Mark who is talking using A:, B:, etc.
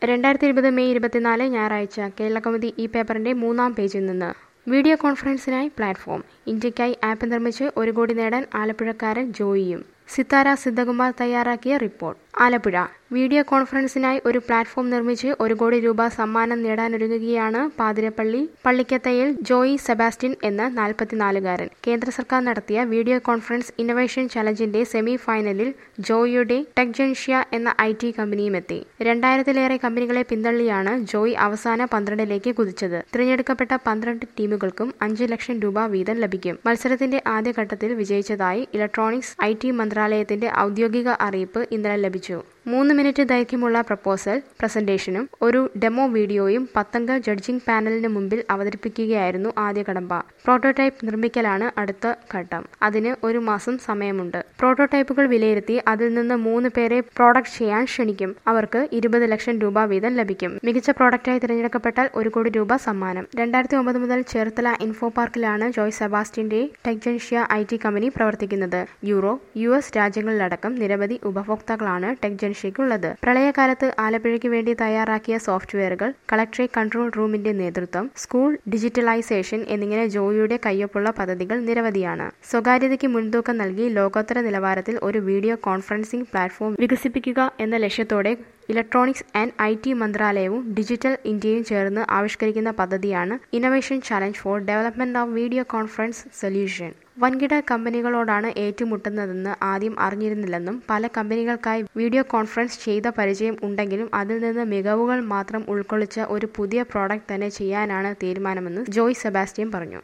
A: രണ്ടായിരത്തി ഇരുപത് മെയ് ഇരുപത്തിനാല് ഞായറാഴ്ച കേരളകൗമുദി ഈ പേപ്പറിന്റെ മൂന്നാം പേജിൽ നിന്ന് വീഡിയോ കോൺഫറൻസിനായി പ്ലാറ്റ്ഫോം ഇന്ത്യയ്ക്കായി ആപ്പ് നിർമ്മിച്ച് ഒരു കോടി നേടാൻ ആലപ്പുഴക്കാരൻ ജോയിയും സിത്താര സിദ്ധകുമാർ തയ്യാറാക്കിയ റിപ്പോർട്ട് ആലപ്പുഴ വീഡിയോ കോൺഫറൻസിനായി ഒരു പ്ലാറ്റ്ഫോം നിർമ്മിച്ച് ഒരു കോടി രൂപ സമ്മാനം നേടാനൊരുങ്ങുകയാണ് പാതിരപ്പള്ളി പള്ളിക്കത്തയിൽ ജോയി സെബാസ്റ്റ്യൻ എന്ന നാൽപ്പത്തിനാലുകാരൻ കേന്ദ്ര സർക്കാർ നടത്തിയ വീഡിയോ കോൺഫറൻസ് ഇന്നൊവേഷൻ ചലഞ്ചിന്റെ സെമി ഫൈനലിൽ ജോയിയുടെ ടെക്ജൻഷ്യ എന്ന ഐ ടി കമ്പനിയും എത്തി രണ്ടായിരത്തിലേറെ കമ്പനികളെ പിന്തള്ളിയാണ് ജോയ് അവസാന പന്ത്രണ്ടിലേക്ക് കുതിച്ചത് തിരഞ്ഞെടുക്കപ്പെട്ട പന്ത്രണ്ട് ടീമുകൾക്കും അഞ്ച് ലക്ഷം രൂപ വീതം ലഭിക്കും മത്സരത്തിന്റെ ആദ്യഘട്ടത്തിൽ വിജയിച്ചതായി ഇലക്ട്രോണിക്സ് ഐ ടി മന്ത്രാലയത്തിന്റെ ഔദ്യോഗിക അറിയിപ്പ് ഇന്നലെ ലഭിച്ചു മൂന്ന് മിനിറ്റ് ദൈർഘ്യമുള്ള പ്രപ്പോസൽ പ്രസന്റേഷനും ഒരു ഡെമോ വീഡിയോയും പത്തംഗ ജഡ്ജിംഗ് പാനലിന് മുമ്പിൽ അവതരിപ്പിക്കുകയായിരുന്നു ആദ്യ കടമ്പ പ്രോട്ടോടൈപ്പ് നിർമ്മിക്കലാണ് അടുത്ത ഘട്ടം അതിന് ഒരു മാസം സമയമുണ്ട് പ്രോട്ടോടൈപ്പുകൾ വിലയിരുത്തി അതിൽ നിന്ന് മൂന്ന് പേരെ പ്രോഡക്റ്റ് ചെയ്യാൻ ക്ഷണിക്കും അവർക്ക് ഇരുപത് ലക്ഷം രൂപ വീതം ലഭിക്കും മികച്ച പ്രോഡക്റ്റായി തിരഞ്ഞെടുക്കപ്പെട്ടാൽ ഒരു കോടി രൂപ സമ്മാനം രണ്ടായിരത്തി ഒമ്പത് മുതൽ ചേർത്തല ഇൻഫോ പാർക്കിലാണ് ജോയ് സെബാസ്റ്റ്യന്റെ ടെക്ജൻഷ്യ ഐ ടി കമ്പനി പ്രവർത്തിക്കുന്നത് യൂറോ യു എസ് രാജ്യങ്ങളിലടക്കം നിരവധി ഉപഭോക്താക്കളാണ് ടെക്ജൻഷ്യയ്ക്കുള്ളത് പ്രളയകാലത്ത് ആലപ്പുഴയ്ക്ക് വേണ്ടി തയ്യാറാക്കിയ സോഫ്റ്റ്വെയറുകൾ കളക്ടറേറ്റ് കൺട്രോൾ റൂമിന്റെ നേതൃത്വം സ്കൂൾ ഡിജിറ്റലൈസേഷൻ എന്നിങ്ങനെ ജോയിയുടെ കയ്യൊപ്പുള്ള പദ്ധതികൾ നിരവധിയാണ് സ്വകാര്യതയ്ക്ക് മുൻതൂക്കം നൽകി ലോകോത്തര നിലവാരത്തിൽ ഒരു വീഡിയോ കോൺഫറൻസിംഗ് പ്ലാറ്റ്ഫോം വികസിപ്പിക്കുക എന്ന ലക്ഷ്യത്തോടെ ഇലക്ട്രോണിക്സ് ആൻഡ് ഐ ടി മന്ത്രാലയവും ഡിജിറ്റൽ ഇന്ത്യയും ചേർന്ന് ആവിഷ്കരിക്കുന്ന പദ്ധതിയാണ് innovation challenge for development of video conference solution വൻകിട കമ്പനികളോടാണ് ഏറ്റുമുട്ടുന്നതെന്ന് ആദ്യം അറിഞ്ഞിരുന്നില്ലെന്നും പല കമ്പനികൾക്കായി വീഡിയോ കോൺഫറൻസ് ചെയ്ത പരിചയം ഉണ്ടെങ്കിലും അതിൽ നിന്ന് മികവുകൾ മാത്രം ഉൾക്കൊള്ളിച്ച ഒരു പുതിയ പ്രോഡക്റ്റ് തന്നെ ചെയ്യാനാണ് തീരുമാനമെന്ന് ജോയ് സെബാസ്റ്റ്യൻ പറഞ്ഞു